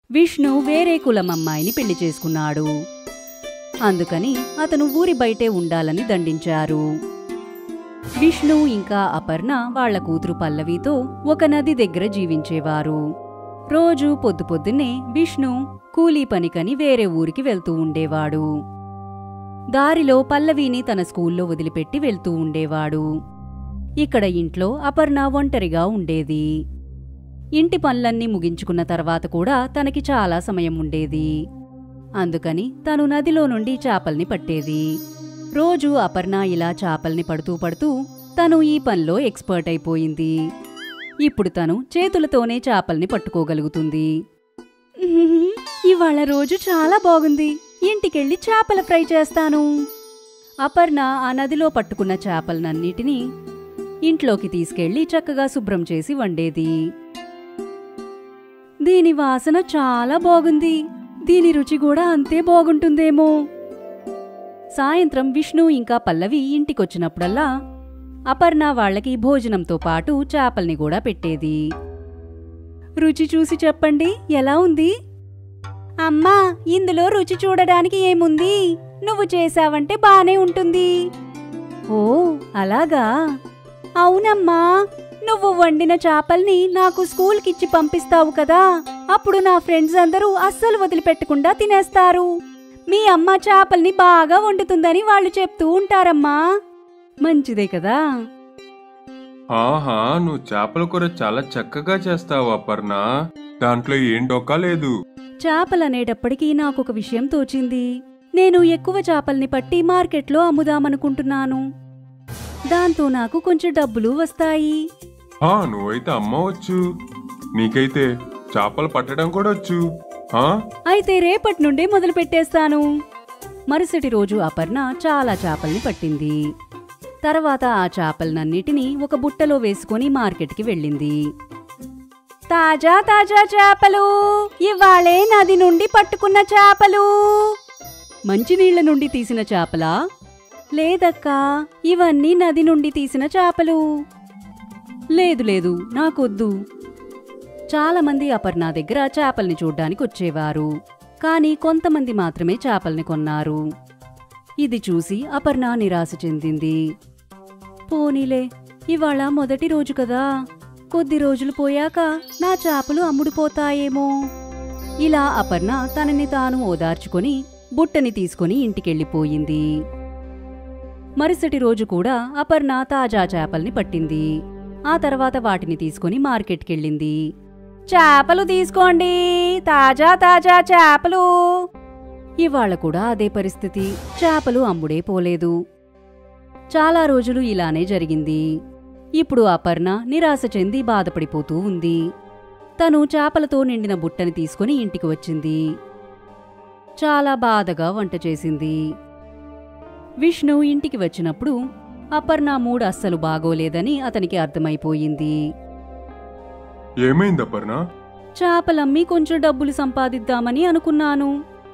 విష్ణు వేరే కులం అమ్మాయిని పెళ్లి చేసుకున్నాడు అందుకని అతను ఊరి బయటే ఉండాలని దండించారు విష్ణు ఇంకా అపర్ణ వాళ్ళ కూతురు పల్లవితో ఒక నది దగ్గర జీవించేవారు రోజు పొద్దు పొద్దున్నే విష్ణు కూలీ పనికని వేరే ఊరికి వెళ్తూ ఉండేవాడు దారిలో పల్లవిని తన స్కూల్లో వదిలిపెట్టి వెళ్తూ ఉండేవాడు ఇక్కడ ఇంట్లో అపర్ణ ఒంటరిగా ఉండేది ఇంటి పనులన్నీ ముగించుకున్న తర్వాత కూడా తనకి చాలా సమయం ఉండేది అందుకని తను నదిలో నుండి చాపల్ని పట్టేది రోజు అపర్ణ ఇలా చాపల్ని పడుతూ పడుతూ తను ఈ పనిలో ఎక్స్పర్ట్ అయిపోయింది ఇప్పుడు తను చేతులతోనే చాపల్ని పట్టుకోగలుగుతుంది "ఉహుహు, ఇవాళ రోజు చాలా బాగుంది ఇంటికెళ్ళి చేపల ఫ్రై చేస్తాను అపర్ణ ఆ నదిలో పట్టుకున్న చేపలనన్నిటినీ ఇంట్లోకి తీసుకెళ్లి చక్కగా శుభ్రం చేసి వండేది దీని వాసన చాలా బాగుంది దీని రుచి కూడా అంతే బాగుంటుందేమో సాయంత్రం విష్ణు ఇంకా పల్లవి ఇంటికొచ్చినప్పుడల్లా అపర్ణ వాళ్ళకి భోజనంతో పాటు చేపల్ని కూడా పెట్టేది రుచి చూసి చెప్పండి ఎలా ఉంది అమ్మా ఇందులో రుచి చూడడానికి ఏముంది నువ్వు చేసావంటే బానే ఉంటుంది ఓ అలాగా అవునమ్మా నువ్వు వండిన చేపల్ని నాకు స్కూల్కిచ్చి పంపిస్తావు కదా అప్పుడు నా ఫ్రెండ్స్ అందరూ అస్సలు వదిలిపెట్టకుండా తినేస్తారు మీ అమ్మ చేపల్ని బాగా వండుతుందని వాళ్ళు చెప్తూ ఉంటారమ్మా మంచిదే కదా ఆహా నువ్వు చేపల కూర చాలా చక్కగా చేస్తావు అపర్ణ దాంట్లో ఏం డొక్కా లేదు చేపలనేటప్పటికీ నాకొక విషయం తోచింది నేను ఎక్కువ చేపల్ని పట్టి మార్కెట్లో అమ్ముదామనుకుంటున్నాను దాంతో నాకు కొంచెం డబ్బులు వస్తాయి ఆ నువ్వైతే అమ్మవచ్చు నీకైతే చేపలు పట్టడం కూడా వచ్చు ఆ అయితే రేపటి నుండే మొదలు పెట్టేస్తాను మరుసటి రోజు అపర్ణ చాలా చేపల్ని పట్టింది తర్వాత ఆ చేపలనన్నిటినీ ఒక బుట్టలో వేసుకొని మార్కెట్కి వెళ్ళింది తాజా తాజా చేపలు ఇవాళే నది నుండి పట్టుకున్న చేపలు మంచినీళ్ల నుండి తీసిన చేపలా లేదక్కా ఇవన్నీ నది నుండి తీసిన చేపలు లేదు లేదు నాకొద్దు చాలా మంది అపర్ణ దగ్గర చేపల్ని చూడ్డానికి వచ్చేవారు కానీ కొంతమంది మాత్రమే చేపల్ని కొన్నారు ఇది చూసి అపర్ణ నిరాశ చెందింది పోనీలే ఇవాళ మొదటి రోజు కదా కొద్ది రోజులు పోయాక నా చేపలు అమ్ముడుపోతాయేమో ఇలా అపర్ణ తనని తాను ఓదార్చుకొని బుట్టని తీసుకొని ఇంటికెళ్ళిపోయింది మరుసటి రోజు కూడా అపర్ణ తాజా చేపల్ని పట్టింది ఆ తర్వాత వాటిని తీసుకొని మార్కెట్కెళ్ళింది చేపలు తీసుకోండి తాజా తాజా చేపలు ఇవాళ కూడా అదే పరిస్థితి చేపలు అమ్ముడే పోలేదు చాలా రోజులు ఇలానే జరిగింది ఇప్పుడు అపర్ణ నిరాశ చెంది బాధపడిపోతూ ఉంది తను చేపలతో నిండిన బుట్టని తీసుకుని ఇంటికి వచ్చింది చాలా బాధగా వంట చేసింది విష్ణు ఇంటికి వచ్చినప్పుడు అపర్ణ మూడ్ అస్సలు బాగోలేదని అతనికి అర్థమైపోయింది ఏమైంది అపర్ణ చేపలమ్మి కొంచెం డబ్బులు సంపాదిద్దామని అనుకున్నాను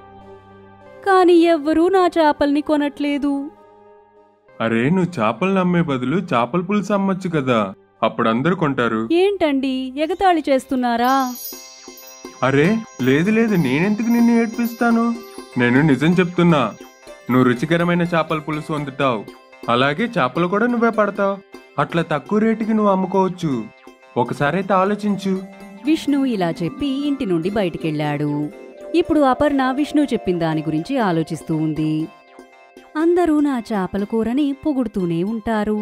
కాని ఎవ్వరూ నా చేపల్ని కొనట్లేదు అరే నువ్వు చేపలను అమ్మే బదులు చేపల పులుసు అమ్మొచ్చు కదా అప్పుడు అందరూ కొంటారు ఏంటండి ఎగతాళి చేస్తున్నారా అరే లేదు లేదు నేనెందుకు నిన్ను ఏడ్పిస్తాను నేను నిజం చెప్తున్నా నువ్వు రుచికరమైన చేపల పులుసు వండుతావు అలాగే చేపలు కూడా నువ్వే పడతావు అట్లా తక్కువ రేటుకి నువ్వు అమ్ముకోవచ్చు ఒకసారి అయితే ఆలోచించు విష్ణు ఇలా చెప్పి ఇంటి నుండి బయటికెళ్ళాడు ఇప్పుడు అపర్ణ విష్ణు చెప్పిన దాని గురించి ఆలోచిస్తూ ఉంది అందరూ నా చేపల కూరని పొగుడుతూనే ఉంటారు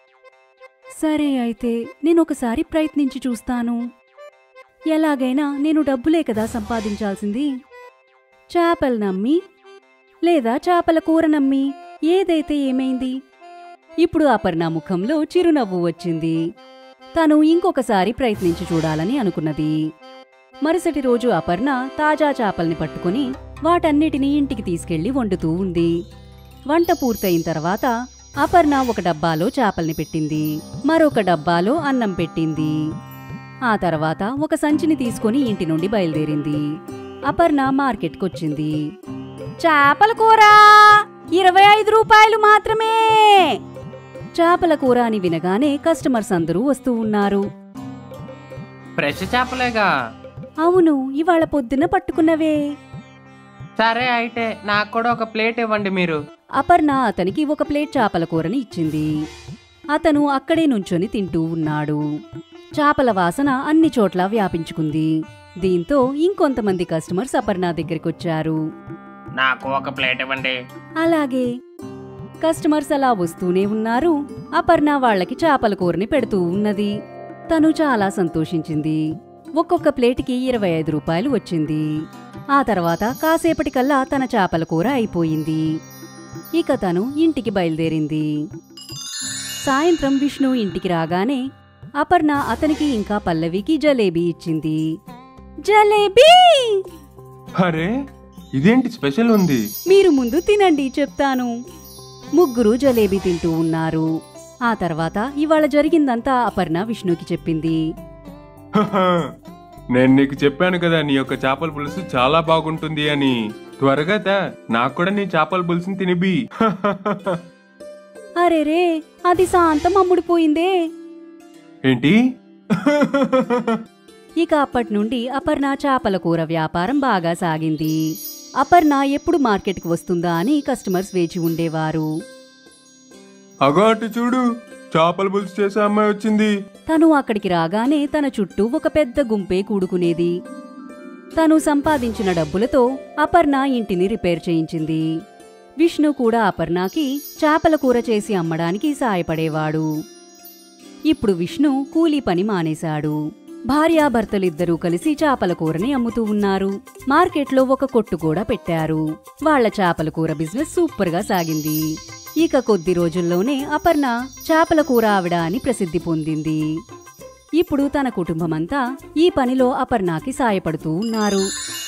సరే అయితే నేనొకసారి ప్రయత్నించి చూస్తాను ఎలాగైనా నేను డబ్బులే కదా సంపాదించాల్సింది చేపలు నమ్మి లేదా చేపల కూర నమ్మి ఏదైతే ఏమైంది ఇప్పుడు అపర్ణ ముఖంలో చిరునవ్వు వచ్చింది తను ఇంకొకసారి ప్రయత్నించి చూడాలని అనుకున్నది మరుసటి రోజు అపర్ణ తాజా చేపల్ని పట్టుకుని వాటన్నిటినీ ఇంటికి తీసుకెళ్లి వండుతూ ఉంది వంట పూర్తయిన తర్వాత అపర్ణ ఒక డబ్బాలో చేపల్ని పెట్టింది మరొక డబ్బాలో అన్నం పెట్టింది ఆ తర్వాత ఒక సంచిని తీసుకుని ఇంటి నుండి బయలుదేరింది అపర్ణ మార్కెట్కొచ్చింది చేపల కూర ఇరవై ఐదు రూపాయలు మాత్రమే చేపల కూర అని వినగానే కస్టమర్స్ అందరూ వస్తూ ఉన్నారు ఫ్రెష్ చేపలేగా అవును ఇవాళ పొద్దున పట్టుకున్నవే సరే అయితే నాకు కూడా ఒక ప్లేట్ ఇవ్వండి మీరు అపర్ణ అతనికి ఒక ప్లేట్ చేపల కూరని ఇచ్చింది అతను అక్కడే నుంచొని తింటూ ఉన్నాడు చేపల వాసన అన్ని చోట్ల వ్యాపించుకుంది దీంతో ఇంకొంతమంది కస్టమర్స్ అపర్ణ దగ్గరికొచ్చారు నాకు ఒక ప్లేట్ ఇవ్వండి అలాగే కస్టమర్స్ అలా వస్తూనే ఉన్నారు అపర్ణ వాళ్ళకి చేపల కూరని పెడుతూ ఉన్నది తను చాలా సంతోషించింది ఒక్కొక్క ప్లేట్కి ఇరవై ఐదు రూపాయలు వచ్చింది ఆ తర్వాత కాసేపటికల్లా తన చేపల కూర అయిపోయింది ఇక తను ఇంటికి బయలుదేరింది సాయంత్రం విష్ణు ఇంటికి రాగానే అపర్ణ అతనికి ఇంకా పల్లవికి జలేబీ ఇచ్చింది జలేబీ అరే ఇదేంటి స్పెషల్ ఉంది మీరు ముందు తినండి చెప్తాను ముగ్గురు జలేబీ తింటూ ఉన్నారు ఆ తర్వాత ఇవాళ జరిగిందంతా అపర్ణ విష్ణుకి చెప్పింది హహ, నేను నీకు చెప్పాను కదా నీ యొక్క చేపల పులుసు చాలా బాగుంటుంది అని త్వరగా తా నాకు కూడా నీ చేపల పులుసుని తినిబి అరేరే అది శాంతం అమ్ముడిపోయిందే ఏంటి ఇక అప్పటి నుండి అపర్ణ చేపల కూర వ్యాపారం బాగా సాగింది అపర్ణ ఎప్పుడు మార్కెట్కి వస్తుందా అని కస్టమర్స్ వేచి ఉండేవారు అగో అటు చూడు చేపల పులుసు చేసే అమ్మాయి వచ్చింది తను అక్కడికి రాగానే తన చుట్టూ ఒక పెద్ద గుంపే కూడుకునేది తను సంపాదించిన డబ్బులతో అపర్ణ ఇంటిని రిపేర్ చేయించింది విష్ణు కూడా అపర్ణకి చేపల కూర చేసి అమ్మడానికి సాయపడేవాడు ఇప్పుడు విష్ణు కూలీ పని మానేశాడు భార్యాభర్తలిద్దరూ కలిసి చేపల కూరని అమ్ముతూ ఉన్నారు మార్కెట్లో ఒక కొట్టు కూడా పెట్టారు వాళ్ళ చేపల కూర బిజినెస్ సూపర్గా సాగింది ఇక కొద్ది రోజుల్లోనే అపర్ణ చేపల కూర ఆవిడ అని ప్రసిద్ధి పొందింది ఇప్పుడు తన కుటుంబమంతా ఈ పనిలో అపర్ణకి సాయపడుతూ ఉన్నారు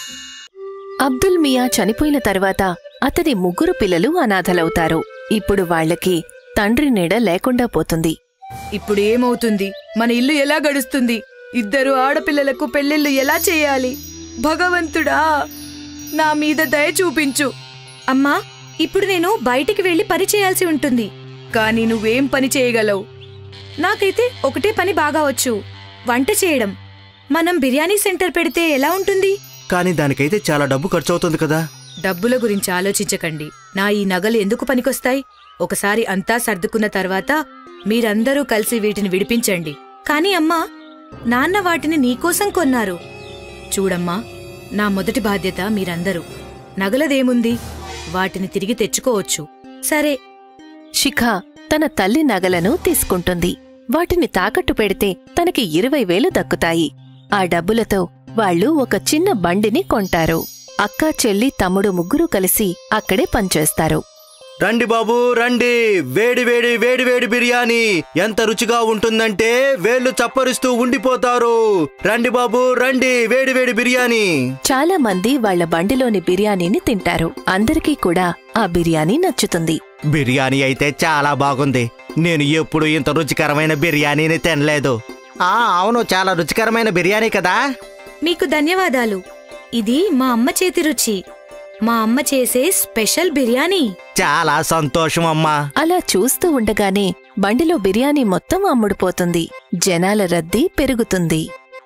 అబ్దుల్ మియా చనిపోయిన తర్వాత అతని ముగ్గురు పిల్లలు అనాథలవుతారు ఇప్పుడు వాళ్ళకి తండ్రి నీడ లేకుండా పోతుంది ఇప్పుడు ఏమవుతుంది మన ఇల్లు ఎలా గడుస్తుంది ఇద్దరు ఆడపిల్లలకు పెళ్ళిళ్ళు ఎలా చేయాలి భగవంతుడా నా మీద దయ చూపించు అమ్మా ఇప్పుడు నేను బయటికి వెళ్లి పని చేయాల్సి ఉంటుంది కానీ నువ్వేం పని చేయగలవు నాకైతే ఒకటే పని బాగా వచ్చు వంట చేయడం మనం బిర్యానీ సెంటర్ పెడితే ఎలా ఉంటుంది కానీ దానికైతే చాలా డబ్బు ఖర్చు అవుతుంది కదా డబ్బుల గురించి ఆలోచించకండి నా ఈ నగలు ఎందుకు పనికొస్తాయి ఒకసారి అంతా సర్దుకున్న తర్వాత మీరందరూ కలిసి వీటిని విడిపించండి కాని అమ్మా నాన్న వాటిని నీకోసం కొన్నారు చూడమ్మా నా మొదటి బాధ్యత మీరందరూ నగలదేముంది వాటిని తిరిగి తెచ్చుకోవచ్చు సరే శిఖ తన తల్లి నగలను తీసుకుంటుంది వాటిని తాకట్టు పెడితే తనకి ఇరవై వేలు దక్కుతాయి ఆ డబ్బులతో వాళ్ళు ఒక చిన్న బండిని కొంటారు అక్క చెల్లి తమ్ముడు ముగ్గురు కలిసి అక్కడే పనిచేస్తారు రండి బాబు రండి వేడి వేడి వేడి వేడి బిర్యానీ ఎంత రుచిగా ఉంటుందంటే వేళ్ళు చప్పరిస్తూ ఉండిపోతారు రండి బాబు రండి వేడి వేడి బిర్యానీ చాలా మంది వాళ్ళ బండిలోని బిర్యానీని తింటారు అందరికీ కూడా ఆ బిర్యానీ నచ్చుతుంది బిర్యానీ అయితే చాలా బాగుంది నేను ఎప్పుడు ఇంత రుచికరమైన బిర్యానీని తినలేదు ఆ అవును చాలా రుచికరమైన బిర్యానీ కదా మీకు ధన్యవాదాలు ఇది మా అమ్మ చేతి రుచి మా అమ్మ చేసే స్పెషల్ బిర్యానీ చాలా సంతోషం అమ్మా అలా చూస్తూ ఉండగానే బండిలో బిర్యానీ మొత్తం అమ్ముడుపోతుంది జనాల రద్దీ పెరుగుతుంది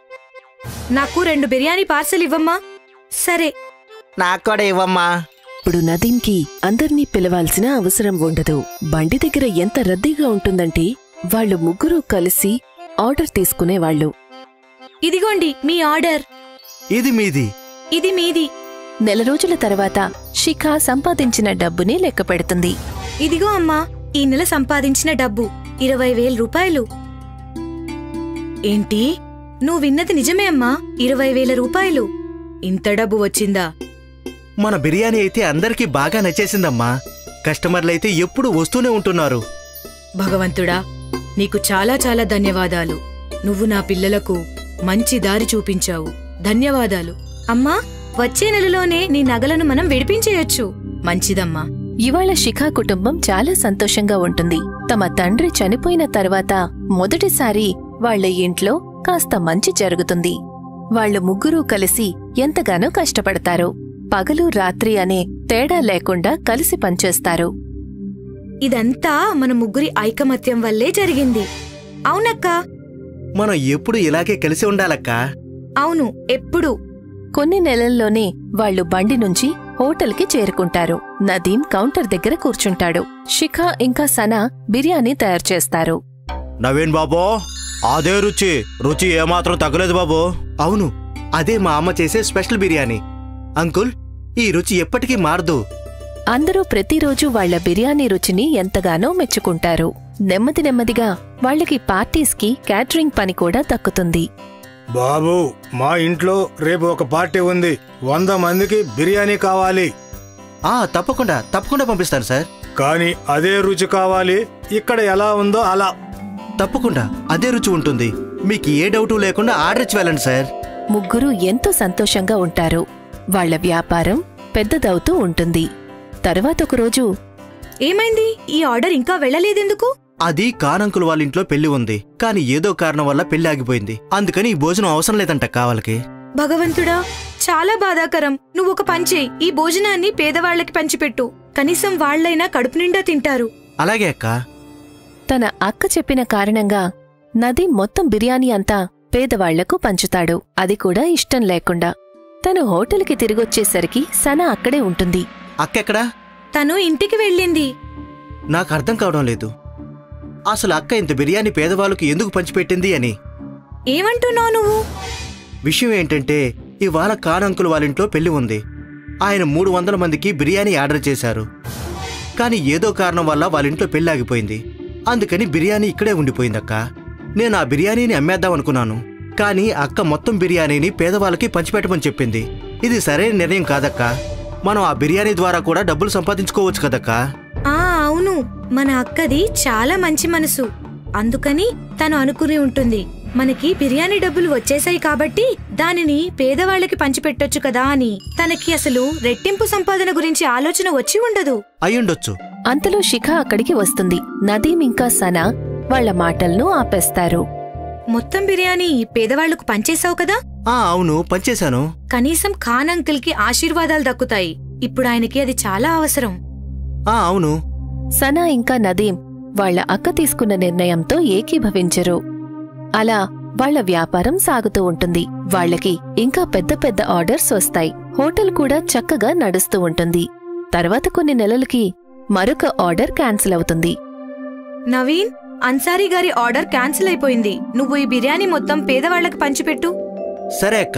నాకు రెండు బిర్యానీ పార్సల్ ఇవ్వమ్మా సరే నాకు కూడా ఇవ్వమ్మా ఇప్పుడు నదీంకి అందర్నీ పిలవాల్సిన అవసరం ఉండదు బండి దగ్గర ఎంత రద్దీగా ఉంటుందంటే వాళ్ళు ముగ్గురు కలిసి ఆర్డర్ తీసుకునేవాళ్ళు ఇదిగోండి మీ ఆర్డర్ ఇది మీది ఇది మీది నెల రోజుల తర్వాత శిఖ సంపాదించిన డబ్బుని లెక్క పెడుతుంది ఇదిగో అమ్మా ఈ నెల సంపాదించిన డబ్బు ఇరవై వేల రూపాయలు ఏంటి నువ్వు విన్నది నిజమే అమ్మా ఇరవై వేల రూపాయలు ఇంత డబ్బు వచ్చిందా మన బిర్యానీ అయితే అందరికీ బాగా నచ్చేసిందమ్మా కస్టమర్లైతే ఎప్పుడు వస్తూనే ఉంటున్నారు భగవంతుడా నీకు చాలా చాలా ధన్యవాదాలు నువ్వు నా పిల్లలకు మంచి దారి చూపించావు ధన్యవాదాలు అమ్మా వచ్చే నెలలోనే నీ నగలను మనం విడిపించేయొచ్చు మంచిదమ్మా ఇవాళ శిఖా కుటుంబం చాలా సంతోషంగా ఉంటుంది తమ తండ్రి చనిపోయిన తర్వాత మొదటిసారి వాళ్ళ ఇంట్లో కాస్త మంచి జరుగుతుంది వాళ్ళు ముగ్గురూ కలిసి ఎంతగానో కష్టపడతారు పగలు రాత్రి అనే తేడా లేకుండా కలిసి పనిచేస్తారు ఇదంతా మన ముగ్గురి ఐకమత్యం వల్లే జరిగింది అవునక్కా మనం ఎప్పుడు ఇలాగే కలిసి ఉండాలక్కా అవును ఎప్పుడు కొన్ని నెలల్లోనే వాళ్ళు బండి నుంచి హోటల్కి చేరుకుంటారు నదీం కౌంటర్ దగ్గర కూర్చుంటాడు శిఖా ఇంకా సనా బిర్యానీ తయారు చేస్తారు నవీన్ బాబు అదే రుచి రుచి ఏమాత్రం తగ్గలేదు బాబు అవును అదే మా అమ్మ చేసే స్పెషల్ బిర్యానీ అంకుల్ ఈ రుచి ఎప్పటికీ మారదు అందరూ ప్రతిరోజు వాళ్ళ బిర్యానీ రుచిని ఎంతగానో మెచ్చుకుంటారు నెమ్మది నెమ్మదిగా వాళ్ళకి పార్టీస్కి క్యాటరింగ్ పని కూడా దక్కుతుంది బాబు మా ఇంట్లో రేపు ఒక పార్టీ ఉంది వంద మందికి బిర్యానీ కావాలి ఆ తప్పకుండా తప్పకుండా పంపిస్తాను సార్ కానీ అదే రుచి కావాలి ఇక్కడ ఎలా ఉందో అలా తప్పకుండా అదే రుచి ఉంటుంది మీకు ఏ డౌటు లేకుండా ఆర్డర్ ఇచ్చి వెళ్ళండి సార్ ముగ్గురు ఎంతో సంతోషంగా ఉంటారు వాళ్ళ వ్యాపారం పెద్దదవుతూ ఉంటుంది తర్వాత ఒకరోజు ఏమైంది ఈ ఆర్డర్ ఇంకా వెళ్ళలేదెందుకు అది కానంకుల్ వాళ్ళ ఇంట్లో పెళ్లి ఉంది కానీ ఏదో కారణం వల్ల పెళ్లి ఆగిపోయింది అందుకని ఈ భోజనం అవసరం లేదంట కావాలకి భగవంతుడా చాలా బాధాకరం నువ్వు ఒక పంచేయి ఈ భోజనాన్ని పేదవాళ్లకి పంచిపెట్టు కనీసం వాళ్ళైనా కడుపు నిండా తింటారు అలాగే అక్క తన అక్క చెప్పిన కారణంగా నది మొత్తం బిర్యానీ అంతా పేదవాళ్లకు పంచుతాడు అది కూడా ఇష్టం లేకుండా తను హోటల్కి తిరిగొచ్చేసరికి సన అక్కడే ఉంటుంది అక్కెక్కడా తను ఇంటికి వెళ్ళింది నాకు అర్థం కావడం లేదు అసలు అక్క ఇంత బిర్యానీ పేదవాళ్ళకు ఎందుకు పంచిపెట్టింది అని ఏమంటున్నావు నువ్వు విషయం ఏంటంటే ఇవాళ కానంకుల్ వాళ్ళ ఇంట్లో పెళ్లి ఉంది ఆయన మూడు వందల మందికి బిర్యానీ ఆర్డర్ చేశారు కానీ ఏదో కారణం వల్ల వాళ్ళ ఇంట్లో పెళ్లి ఆగిపోయింది అందుకని బిర్యానీ ఇక్కడే ఉండిపోయిందక్క నేను ఆ బిర్యానీని అమ్మేద్దాం అనుకున్నాను కానీ అక్క మొత్తం బిర్యానీని పేదవాళ్ళకి పంచిపెట్టమని చెప్పింది ఇది సరైన నిర్ణయం కాదక్క మనం ఆ బిర్యానీ ద్వారా కూడా డబ్బులు సంపాదించుకోవచ్చు కదక్కా ఆ అవును మన అక్కది చాలా మంచి మనసు అందుకని తను అనుకుని ఉంటుంది మనకి బిర్యానీ డబ్బులు వచ్చేసాయి కాబట్టి దానిని పేదవాళ్ళకి పంచిపెట్టొచ్చు కదా అని తనకి అసలు రెట్టింపు సంపాదన గురించి ఆలోచన వచ్చి ఉండదు అయ్యుండొచ్చు అంతలో శిఖ అక్కడికి వస్తుంది నదీం ఇంకా సనా వాళ్ళ మాటలను ఆపేస్తారు మొత్తం బిర్యానీ పేదవాళ్లకు పంచేశావు కదా ఆ అవును పనిచేశాను కనీసం ఖాన్ అంకిల్ కి ఆశీర్వాదాలు దక్కుతాయి ఇప్పుడు ఆయనకి అది చాలా అవసరం ఆ అవును సనా ఇంకా నదీం వాళ్ళ అక్క తీసుకున్న నిర్ణయంతో ఏకీభవించరు అలా వాళ్ళ వ్యాపారం సాగుతూ ఉంటుంది వాళ్ళకి ఇంకా పెద్ద పెద్ద ఆర్డర్స్ వస్తాయి హోటల్ కూడా చక్కగా నడుస్తూ ఉంటుంది తర్వాత కొన్ని నెలలకి మరొక ఆర్డర్ క్యాన్సిల్ అవుతుంది నవీన్ అన్సారీ గారి ఆర్డర్ క్యాన్సిల్ అయిపోయింది నువ్వు ఈ బిర్యానీ మొత్తం పేదవాళ్లకు పంచిపెట్టు సరే అక్క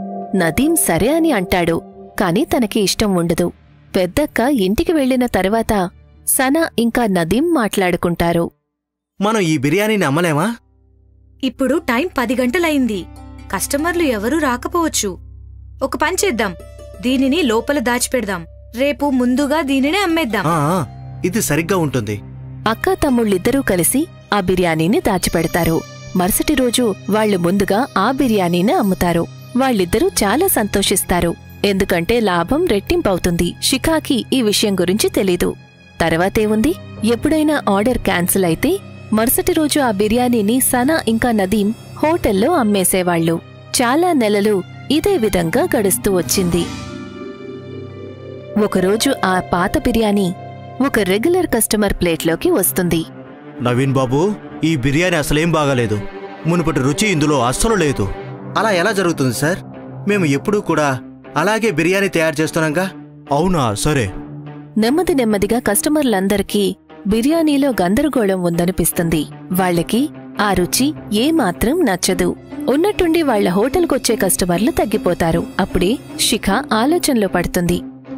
నదీం సరే అని అంటాడు కాని తనకి ఇష్టం ఉండదు పెద్దక్క ఇంటికి వెళ్లిన తర్వాత సనా ఇంకా నదీం మాట్లాడుకుంటారు మనం ఈ బిర్యానీని అమ్మలేమా ఇప్పుడు టైం పది గంటలయింది కస్టమర్లు ఎవరూ రాకపోవచ్చు ఒక పని చేద్దాం దీనిని లోపల దాచిపెడదాం రేపు ముందుగా దీనినే అమ్మేద్దాం ఆ, ఆ, ఇది సరిగ్గా ఉంటుంది అక్కా తమ్ముళ్ళిద్దరూ కలిసి ఆ బిర్యానీని దాచిపెడతారు మరుసటి రోజు వాళ్ళు ముందుగా ఆ బిర్యానీని అమ్ముతారు వాళ్ళిద్దరూ చాలా సంతోషిస్తారు ఎందుకంటే లాభం రెట్టింపవుతుంది షికాకి ఈ విషయం గురించి తెలీదు తర్వాతేముంది ఎప్పుడైనా ఆర్డర్ క్యాన్సిల్ అయితే మరుసటి రోజు ఆ బిర్యానీని సనా ఇంకా నదీం హోటల్లో అమ్మేసేవాళ్ళు చాలా నెలలు ఇదే విధంగా గడుస్తూ వచ్చింది ఒకరోజు ఆ పాత బిర్యానీ ఒక రెగ్యులర్ కస్టమర్ ప్లేట్లోకి వస్తుంది నవీన్ బాబు ఈ బిర్యానీ అసలేం బాగాలేదు మునుపటి రుచి ఇందులో అస్సలు లేదు అలా ఎలా జరుగుతుంది సార్ మేము ఎప్పుడూ కూడా అలాగే బిర్యానీ తయారు చేస్తున్నాంగా అవునా సరే నెమ్మది నెమ్మదిగా కస్టమర్లందరికీ బిర్యానీలో గందరగోళం ఉందనిపిస్తుంది వాళ్ళకి ఆ రుచి ఏమాత్రం నచ్చదు ఉన్నట్టుండి వాళ్ళ హోటల్కొచ్చే కస్టమర్లు తగ్గిపోతారు అప్పుడే శిఖ ఆలోచనలో పడుతుంది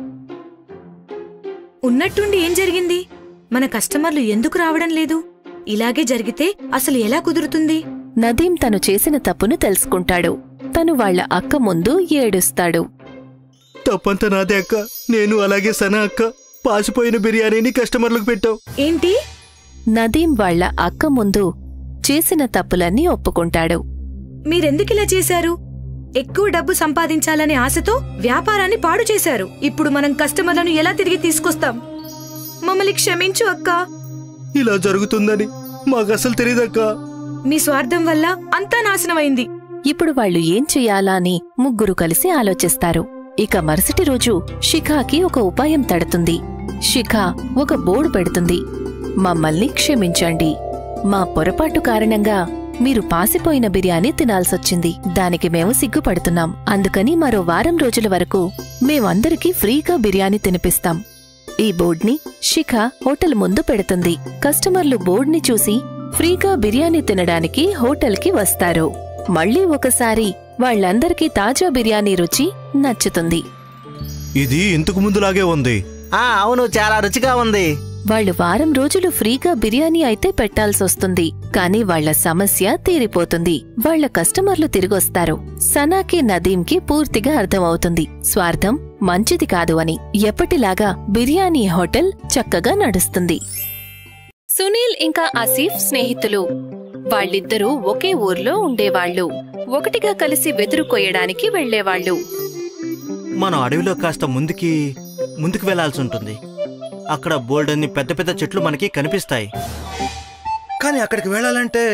ఉన్నట్టుండి ఏం జరిగింది మన కస్టమర్లు ఎందుకు రావడం లేదు ఇలాగే జరిగితే అసలు ఎలా కుదురుతుంది నదీం తను చేసిన తప్పును తెలుసుకుంటాడు తను వాళ్ళ అక్క ముందు ఏడుస్తాడు తప్పంతా నాదే అక్క నేను అలాగే సనా అక్క పాసిపోయిన బిర్యానీని కస్టమర్లకు పెట్టాం ఏంటి నదీం వాళ్ళ అక్క ముందు చేసిన తప్పులన్నీ ఒప్పుకుంటాడు మీరెందుకిలా చేశారు ఎక్కువ డబ్బు సంపాదించాలనే ఆశతో వ్యాపారాన్ని పాడు చేశారు ఇప్పుడు మనం కస్టమర్లను ఎలా తిరిగి తీసుకొస్తాం మమ్మల్ని క్షమించు అక్కా ఇలా జరుగుతుందని మాకు అసలు తెలియదక్కా మీ స్వార్థం వల్ల అంతా నాశనమైంది ఇప్పుడు వాళ్ళు ఏం చెయ్యాలా అని ముగ్గురు కలిసి ఆలోచిస్తారు ఇక మరుసటి రోజు శిఖాకి ఒక ఉపాయం తడుతుంది శిఖ ఒక బోర్డు పెడుతుంది మమ్మల్ని క్షమించండి మా పొరపాటు కారణంగా మీరు పాసిపోయిన బిర్యానీ తినాల్సొచ్చింది దానికి మేము సిగ్గుపడుతున్నాం అందుకని మరో వారం రోజుల వరకు మేమందరికీ ఫ్రీగా బిర్యానీ తినిపిస్తాం ఈ బోర్డ్ని శిఖ హోటల్ ముందు పెడుతుంది కస్టమర్లు బోర్డ్ని చూసి ఫ్రీగా బిర్యానీ తినడానికి హోటల్కి వస్తారు మళ్ళీ ఒకసారి వాళ్ళందరికీ తాజా బిర్యానీ రుచి నచ్చుతుంది ఇది ఇంతకు ముందులాగే ఉంది ఆ అవును చాలా రుచిగా ఉంది వాళ్ళు వారం రోజులు ఫ్రీగా బిర్యానీ అయితే పెట్టాల్సొస్తుంది కానీ వాళ్ళ సమస్య తీరిపోతుంది వాళ్ళ కస్టమర్లు తిరిగొస్తారు సనాకి నదీంకి పూర్తిగా అర్థమవుతుంది స్వార్థం మంచిది కాదు అని ఎప్పటిలాగా బిర్యానీ హోటల్ చక్కగా నడుస్తుంది సునీల్ ఇంకా ఆసిఫ్ స్నేహితులు వాళ్ళిద్దరూ ఒకే ఊర్లో ఉండేవాళ్ళు ఒకటిగా కలిసి వెదురు కొయ్యడానికి వెళ్లేవాళ్ళు మనం అడవిలో కాస్త ముందుకి ముందుకు వెళ్లాల్సి ఉంటుంది అక్కడ బోల్డన్ని పెద్ద పెద్ద చెట్లు మనకి కనిపిస్తాయి కానీ అక్కడికి వెళ్ళాలంటే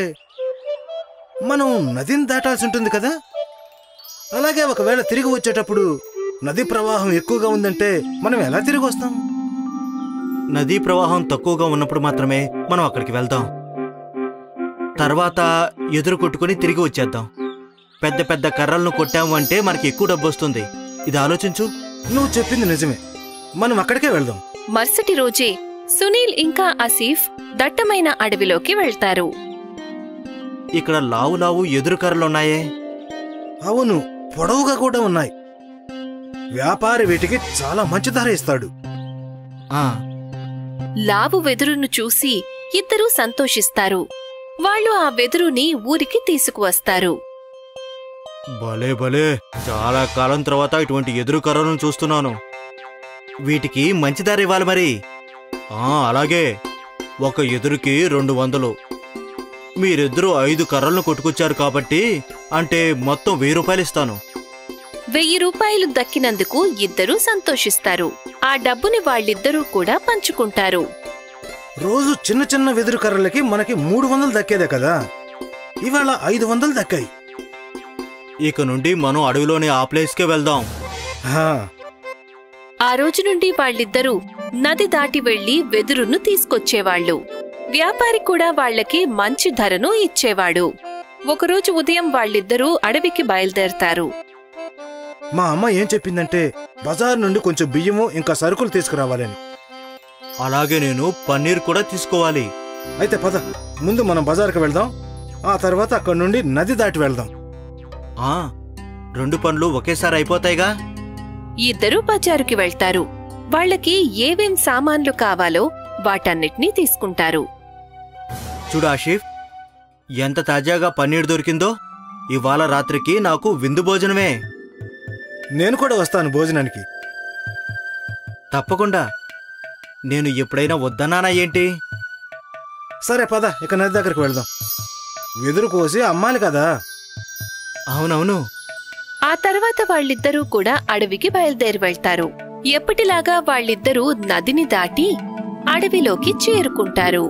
మనం నదిని దాటాల్సి ఉంటుంది కదా అలాగే ఒకవేళ తిరిగి వచ్చేటప్పుడు నది ప్రవాహం ఎక్కువగా ఉందంటే మనం ఎలా తిరిగి వస్తాం నదీ ప్రవాహం తక్కువగా ఉన్నప్పుడు మాత్రమే మనం అక్కడికి వెళ్దాం తర్వాత ఎదురు కొట్టుకుని తిరిగి వచ్చేద్దాం పెద్ద పెద్ద కర్రలను కొట్టాము అంటే మనకి ఎక్కువ డబ్బు వస్తుంది ఇది ఆలోచించు నువ్వు చెప్పింది నిజమే మనం అక్కడికే వెళ్దాం మరుసటి రోజే సునీల్ ఇంకా ఆసిఫ్ దట్టమైన అడవిలోకి వెళ్తారు ఇక్కడ లావు లావు ఎదురు కర్రలున్నాయే అవును పొడవుగా కూడా ఉన్నాయి వ్యాపారి వీటికి చాలా మంచి ధర ఇస్తాడు ఆ లావు వెదురును చూసి ఇద్దరూ సంతోషిస్తారు వాళ్ళు ఆ వెదురుని ఊరికి తీసుకువస్తారు భలే భలే చాలా కాలం తర్వాత ఇటువంటి ఎదురు కర్రలను చూస్తున్నాను వీటికి మంచి ధర ఇవ్వాలి మరి ఆ అలాగే ఒక ఎదురుకి రెండు వందలు మీరిద్దరూ ఐదు కర్రలను కొట్టుకొచ్చారు కాబట్టి అంటే మొత్తం వెయ్యి రూపాయలు ఇస్తాను వెయ్యి రూపాయలు దక్కినందుకు ఇద్దరూ సంతోషిస్తారు ఆ డబ్బుని వాళ్ళిద్దరూ కూడా పంచుకుంటారు రోజు చిన్న చిన్న వెదురు కర్రలకి మనకి మూడు వందలు దక్కేదే కదా ఇవాళ ఐదు వందలు దక్కాయి ఇక నుండి మనం అడవిలోని ఆ ప్లేస్కే వెళ్దాం హా, ఆ రోజు నుండి వాళ్ళిద్దరూ నది దాటి వెళ్లి వెదురును తీసుకొచ్చేవాళ్ళు వ్యాపారి కూడా వాళ్ళకి మంచి ధరను ఇచ్చేవాడు ఒకరోజు ఉదయం వాళ్ళిద్దరూ అడవికి బయలుదేరతారు మా అమ్మ ఏం చెప్పిందంటే బజార్ నుండి కొంచెం బియ్యము ఇంకా సరుకులు తీసుకురావాలని అలాగే నేను పన్నీర్ కూడా తీసుకోవాలి అయితే పద ముందు మనం బజార్కి వెళ్దాం ఆ తర్వాత అక్కడి నుండి నది దాటి వెళ్దాం ఆ రెండు పనులు ఒకేసారి అయిపోతాయిగా ఇద్దరూ బజారుకి వెళ్తారు వాళ్ళకి ఏవేం సామాన్లు కావాలో వాటన్నిటినీ తీసుకుంటారు చూడు ఆషిఫ్ ఎంత తాజాగా పన్నీర్ దొరికిందో ఇవాళ రాత్రికి నాకు విందు భోజనమే నేను కూడా వస్తాను భోజనానికి తప్పకుండా నేను ఎప్పుడైనా వద్దన్నానా ఏంటి సరే పద ఇక నది దగ్గరికి వెళ్దాం వెదురు కోసి అమ్మాలి కదా అవునవును ఆ తర్వాత వాళ్ళిద్దరూ కూడా అడవికి బయలుదేరి వెళ్తారు ఎప్పటిలాగా వాళ్ళిద్దరూ నదిని దాటి అడవిలోకి చేరుకుంటారు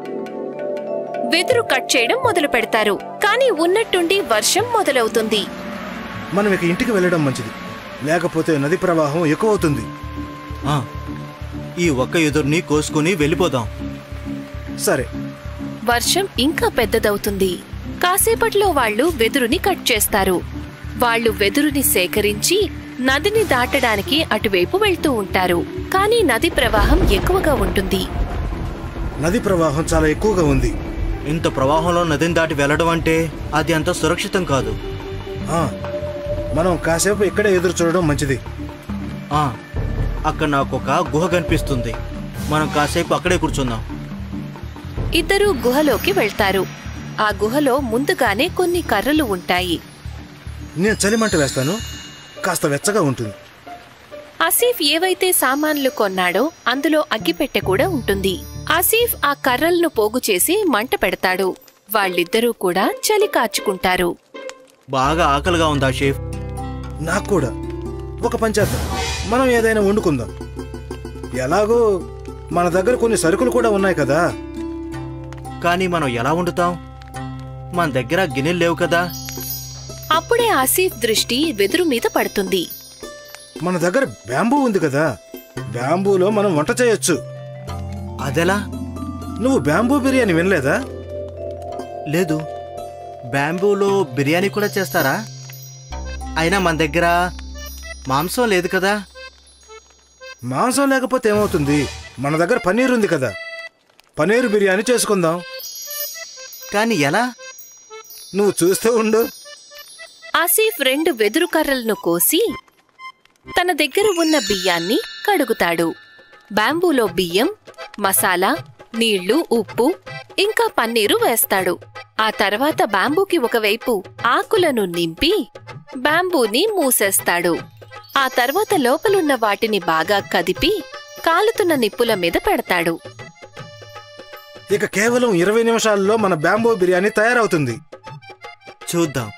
వెదురు కట్ చేయడం మొదలు పెడతారు కానీ ఉన్నట్టుండి వర్షం మొదలవుతుంది మనం ఇక ఇంటికి వెళ్ళడం మంచిది లేకపోతే నది ప్రవాహం ఎక్కువ అవుతుంది ఆ, ఈ ఒక్క ఎదురుని కోసుకుని వెళ్ళిపోదాం సరే వర్షం ఇంకా పెద్దదవుతుంది కాసేపట్లో వాళ్ళు వెదురుని కట్ చేస్తారు వాళ్ళు వెదురుని సేకరించి నదిని దాటడానికి అటువైపు వెళ్తూ ఉంటారు కానీ నది ప్రవాహం ఎక్కువగా ఉంటుంది నది ప్రవాహం చాలా ఎక్కువగా ఉంది ఇంత ప్రవాహంలో నదిని దాటి వెళ్ళడం అంటే అది అంత సురక్షితం కాదు ఆ, మనం కాసేపు ఇక్కడే ఎదురు చూడడం మంచిది ఆ, అక్కడ నాకు ఒక గుహ కనిపిస్తుంది మనం కాసేపు అక్కడే కూర్చుందాం ఇద్దరూ గుహలోకి వెళ్తారు ఆ గుహలో ముందుగానే కొన్ని కర్రలు ఉంటాయి నేను చలిమంట వేస్తాను కాస్త వెచ్చగా ఉంటుంది ఆసీఫ్ ఏవైతే సామాన్లు కొన్నాడో అందులో అగ్గిపెట్టె కూడా ఉంటుంది ఆసీఫ్ ఆ కర్రలను పోగు చేసి మంట పెడతాడు వాళ్ళిద్దరూ కూడా చలి కాచుకుంటారు బాగా ఆకలిగా ఉందా షేఫ్ నాకు కూడా ఒక పని చేద్దాం మనం ఏదైనా వండుకుందాం ఎలాగో మన దగ్గర కొన్ని సరుకులు కూడా ఉన్నాయి కదా కానీ మనం ఎలా వండుతాం మన దగ్గర గిన్నెలు లేవు కదా అప్పుడే ఆసీఫ్ దృష్టి వెదురు మీద పడుతుంది మన దగ్గర బ్యాంబూ ఉంది కదా బ్యాంబూలో మనం వంట చేయొచ్చు అదెలా నువ్వు బ్యాంబూ బిర్యానీ వినలేదా లేదు బ్యాంబూలో బిర్యానీ కూడా చేస్తారా అయినా మన దగ్గర మాంసం లేదు కదా మాంసం లేకపోతే ఏమవుతుంది మన దగ్గర పన్నీర్ ఉంది కదా పన్నీర్ బిర్యానీ చేసుకుందాం కానీ ఎలా నువ్వు చూస్తూ ఉండు ఆసిఫ్ రెండు వెదురు కర్రలను కోసి తన దగ్గర ఉన్న బియ్యాన్ని కడుగుతాడు బ్యాంబూలో బియ్యం మసాలా నీళ్లు ఉప్పు ఇంకా పన్నీరు వేస్తాడు ఆ తర్వాత బ్యాంబూకి ఒకవైపు ఆకులను నింపి బ్యాంబూని మూసేస్తాడు ఆ తర్వాత లోపలున్న వాటిని బాగా కదిపి కాలుతున్న నిప్పుల మీద పెడతాడు ఇక కేవలం ఇరవై నిమిషాల్లో మన బ్యాంబూ బిర్యానీ తయారవుతుంది చూద్దాం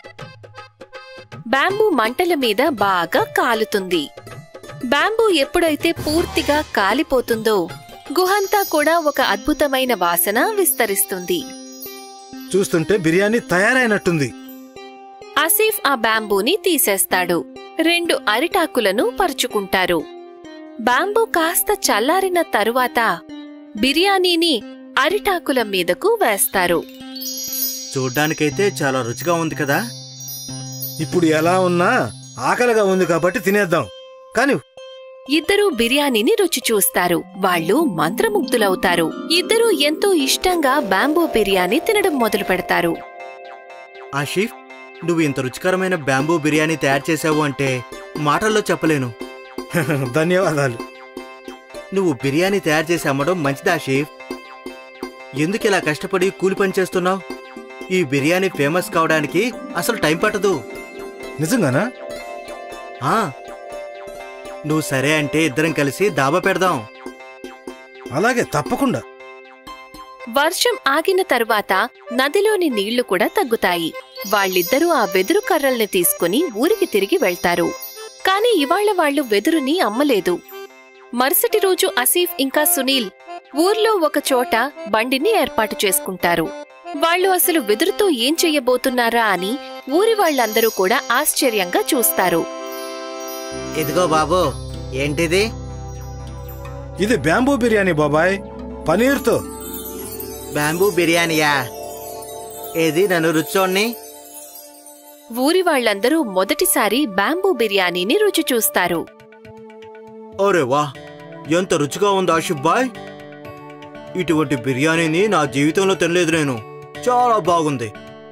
బ్యాంబూ మంటల మీద బాగా కాలుతుంది బ్యాంబూ ఎప్పుడైతే పూర్తిగా కాలిపోతుందో గుహంతా కూడా ఒక అద్భుతమైన వాసన విస్తరిస్తుంది చూస్తుంటే బిర్యానీ తయారైనట్టుంది ఆసిఫ్ ఆ బ్యాంబూని తీసేస్తాడు రెండు అరిటాకులను పరుచుకుంటారు బ్యాంబూ కాస్త చల్లారిన తరువాత బిర్యానీని అరిటాకుల మీదకు వేస్తారు చూడ్డానికైతే చాలా రుచిగా ఉంది కదా ఇప్పుడు ఎలా ఉన్నా ఆకలిగా ఉంది కాబట్టి తినేద్దాం కానీ ఇద్దరూ బిర్యానీని రుచి చూస్తారు వాళ్ళు మంత్రముగ్ధులవుతారు ఇద్దరూ ఎంతో ఇష్టంగా బ్యాంబూ బిర్యానీ తినడం మొదలు పెడతారు ఆషిఫ్ నువ్వు ఇంత రుచికరమైన బ్యాంబూ బిర్యానీ తయారు చేసావు అంటే మాటల్లో చెప్పలేను ధన్యవాదాలు నువ్వు బిర్యానీ తయారు చేసి అమ్మడం మంచిదా ఆషిఫ్ ఎందుకు ఇలా కష్టపడి కూలి పని చేస్తున్నావు ఈ బిర్యానీ ఫేమస్ కావడానికి అసలు టైం పట్టదు నిజంగానా ఆ నువ్వు సరే అంటే ఇద్దరం కలిసి దాబా పెడదాం అలాగే తప్పకుండా వర్షం ఆగిన తరువాత నదిలోని నీళ్లు కూడా తగ్గుతాయి వాళ్ళిద్దరూ ఆ వెదురు కర్రల్ని తీసుకుని ఊరికి తిరిగి వెళ్తారు కాని ఇవాళ వాళ్ళు వెదురుని అమ్మలేదు మరుసటి రోజు అసీఫ్ ఇంకా సునీల్ ఊర్లో ఒక చోట బండిని ఏర్పాటు చేసుకుంటారు వాళ్ళు అసలు వెదురుతో ఏం చెయ్యబోతున్నారా అని ఊరి వాళ్ళందరూ కూడా ఆశ్చర్యంగా చూస్తారు ఇదిగో బాబు ఏంటిది ఇది బ్యాంబూ బిర్యానీ బాబాయ్ పనీర్తో బ్యాంబూ బిర్యానీయా ఏది నన్ను రుచోణ్ణి ఊరి వాళ్ళందరూ మొదటిసారి బ్యాంబూ బిర్యానీని రుచి చూస్తారు ఓరే వా ఎంత రుచిగా ఉంది ఆషిఫ్ బాయ్ ఇటువంటి బిర్యానీని నా జీవితంలో తినలేదు నేను చాలా బాగుంది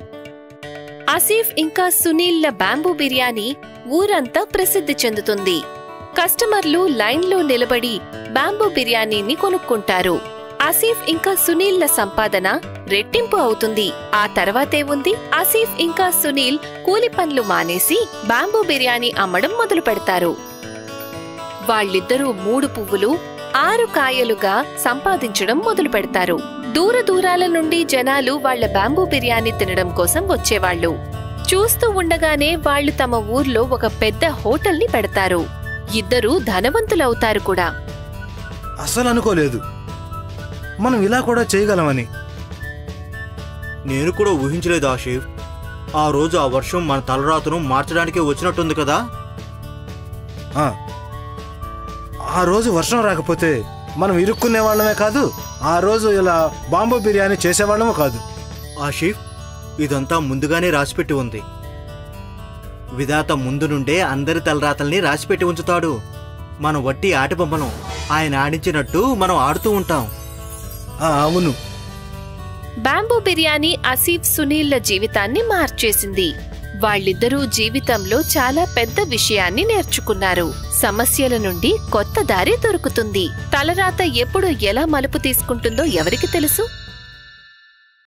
ఆసిఫ్ ఇంకా సునీల్ల బ్యాంబూ బిర్యానీ ఊరంతా ప్రసిద్ధి చెందుతుంది కస్టమర్లు లైన్లో నిలబడి బ్యాంబూ బిర్యానీని కొనుక్కుంటారు ఆసిఫ్ ఇంకా సునీల్ల సంపాదన రెట్టింపు అవుతుంది ఆ తర్వాతేముంది ఆసిఫ్ ఇంకా సునీల్ కూలి పనులు మానేసి బ్యాంబూ బిర్యానీ అమ్మడం మొదలు పెడతారు వాళ్ళిద్దరూ మూడు పువ్వులు ఆరు కాయలుగా సంపాదించడం మొదలు పెడతారు దూర దూరాల నుండి జనాలు వాళ్ళ బ్యాంబూ బిర్యానీ తినడం కోసం వచ్చేవాళ్ళు చూస్తూ ఉండగానే వాళ్ళు తమ ఊర్లో ఒక పెద్ద హోటల్ని పెడతారు ఇద్దరూ ధనవంతులవుతారు కూడా అసలు అనుకోలేదు మనం ఇలా కూడా చేయగలమని నేను కూడా ఊహించలేదు ఆషిఫ్ ఆ రోజు ఆ వర్షం మన తలరాతను మార్చడానికి వచ్చినట్టుంది కదా ఆ. ఆ రోజు వర్షం రాకపోతే మనం ఇరుక్కునే వాళ్ళమే కాదు ఆ రోజు ఇలా బాంబు బిర్యానీ చేసేవాళ్ళము కాదు ఆషిఫ్ ఇదంతా ముందుగానే రాసిపెట్టి ఉంది విధాత ముందు నుండే అందరి తలరాతల్ని రాసిపెట్టి ఉంచుతాడు మనం వట్టి ఆట బొమ్మలం ఆయన ఆడించినట్టు మనం ఆడుతూ ఉంటాం ఆ, అవును బ్యాంబూ బిర్యానీ ఆసిఫ్ సునీల్ల జీవితాన్ని మార్చేసింది వాళ్ళిద్దరూ జీవితంలో చాలా పెద్ద విషయాన్ని నేర్చుకున్నారు సమస్యల నుండి కొత్త దారి దొరుకుతుంది తలరాత ఎప్పుడు ఎలా మలుపు తీసుకుంటుందో ఎవరికి తెలుసు